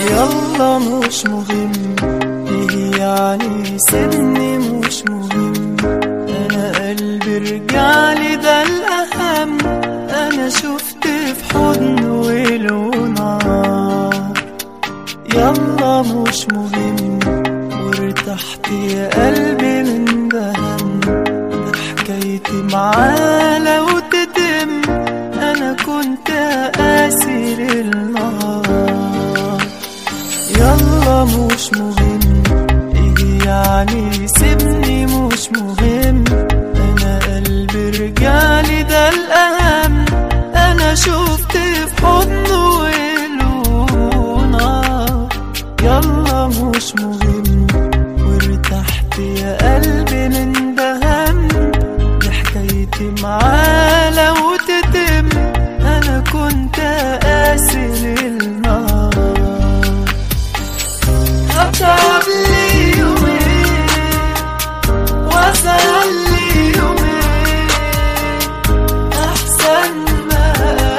يلا مش مهم ايه يعني سيبني مش مهم انا قلبي رجعلي ده الاهم انا شفت في حضن ولونه يلا مش مهم وارتحت يا قلبي من دهم ده حكايتي معاه لو تتم انا كنت قاسي للنهار يلا مش مهم ايه يعني سيبني مش مهم انا قلبي رجعلي ده الاهم انا شفت في حضنه ولونه يلا مش مهم وارتحت يا قلبي من دهم دي حكايتي معاه لو تتم انا كنت قاسي للنار هتعب لي يومين واسهل لي يومين احسن ما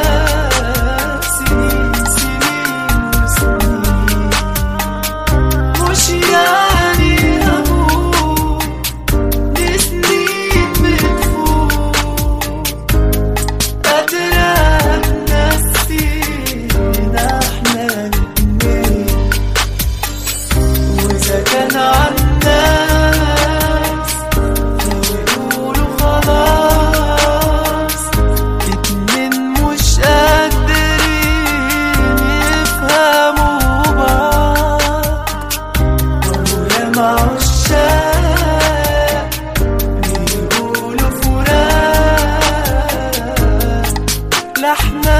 سنين سنين وسنين مش يعني هموت دي سنين بتفوت قادرة نسينا احنا الاتنين وإذا كان عالناس يقولوا خلاص اتنين مش قادرين يفهموا بعض ويا مع عشاق بيقولوا فراق لا احنا